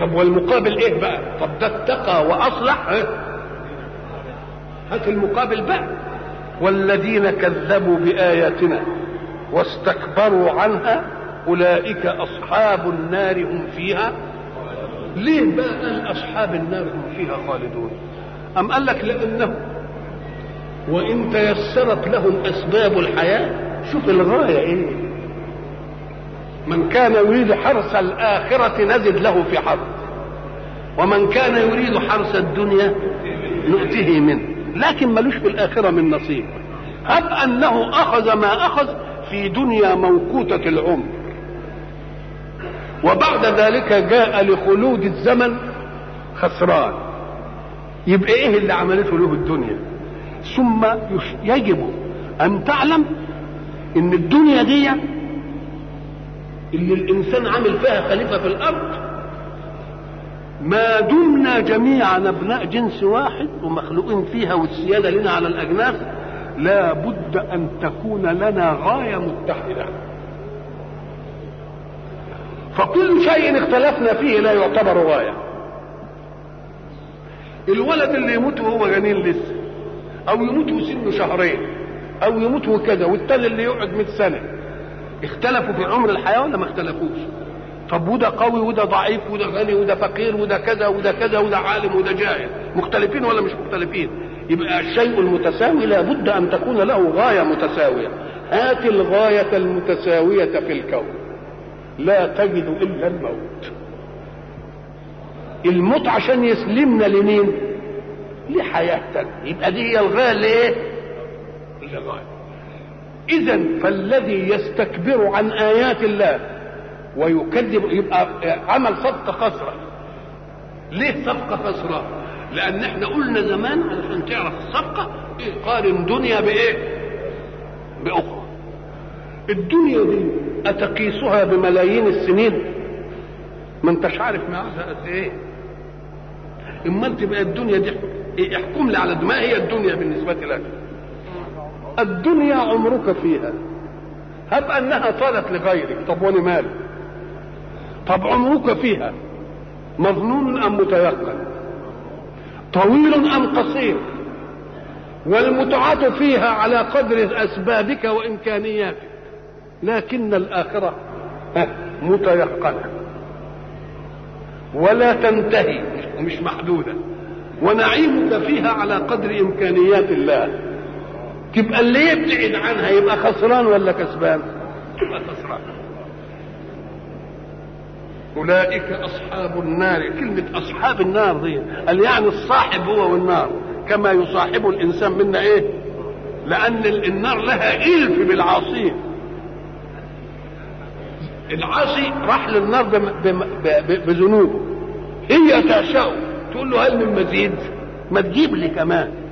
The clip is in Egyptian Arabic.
طب والمقابل ايه بقى طب ده اتقى واصلح ها؟ هات المقابل بقى والذين كذبوا باياتنا واستكبروا عنها اولئك اصحاب النار هم فيها ليه بقى قال اصحاب النار هم فيها خالدون ام قال لك لانه وان تيسرت لهم اسباب الحياه شوف الغايه ايه من كان يريد حرث الاخره نزد له في حرث ومن كان يريد حرث الدنيا نؤته منه لكن ملوش في الاخره من نصيب هب انه اخذ ما اخذ في دنيا موقوته العمر وبعد ذلك جاء لخلود الزمن خسران يبقى ايه اللي عملته له الدنيا ثم يجب ان تعلم ان الدنيا دي اللي الانسان عامل فيها خليفه في الارض ما دمنا جميعا ابناء جنس واحد ومخلوقين فيها والسياده لنا على الاجناس لا بد ان تكون لنا غايه متحده فكل شيء اختلفنا فيه لا يعتبر غايه الولد اللي يموت وهو جنين لسه او يموت وسنه شهرين او يموت وكذا والتاني اللي يقعد 100 سنه اختلفوا في عمر الحياه ولا ما اختلفوش طب وده قوي وده ضعيف وده غني وده فقير وده كذا وده كذا وده عالم وده جاهل مختلفين ولا مش مختلفين يبقى الشيء المتساوي لابد ان تكون له غايه متساويه هات الغايه المتساويه في الكون لا تجد الا الموت الموت عشان يسلمنا لمين لحياه تانية يبقى دي هي الغايه اللي ايه الغايه اذا فالذي يستكبر عن ايات الله ويكذب يبقى عمل صفقه خسره ليه صفقه خسره لان احنا قلنا زمان علشان تعرف الصفقه إيه قارن دنيا بايه باخرى الدنيا دي اتقيسها بملايين السنين ما انتش عارف معاها قد ايه اما انت بقى الدنيا دي إيه احكم لي على ما هي الدنيا بالنسبه لك الدنيا عمرك فيها هب انها طالت لغيرك طب وانا مالي طب عمرك فيها مظنون ام متيقن طويل ام قصير والمتعة فيها على قدر اسبابك وامكانياتك لكن الاخره متيقنه ولا تنتهي مش محدوده ونعيمك فيها على قدر امكانيات الله تبقى اللي يبتعد عنها يبقى خسران ولا كسبان يبقى خسران أولئك أصحاب النار كلمة أصحاب النار دي قال يعني الصاحب هو والنار كما يصاحب الإنسان منا إيه لأن النار لها إلف بالعاصين العاصي راح للنار بذنوبه هي تعشقه تقول له هل من مزيد ما تجيب لي كمان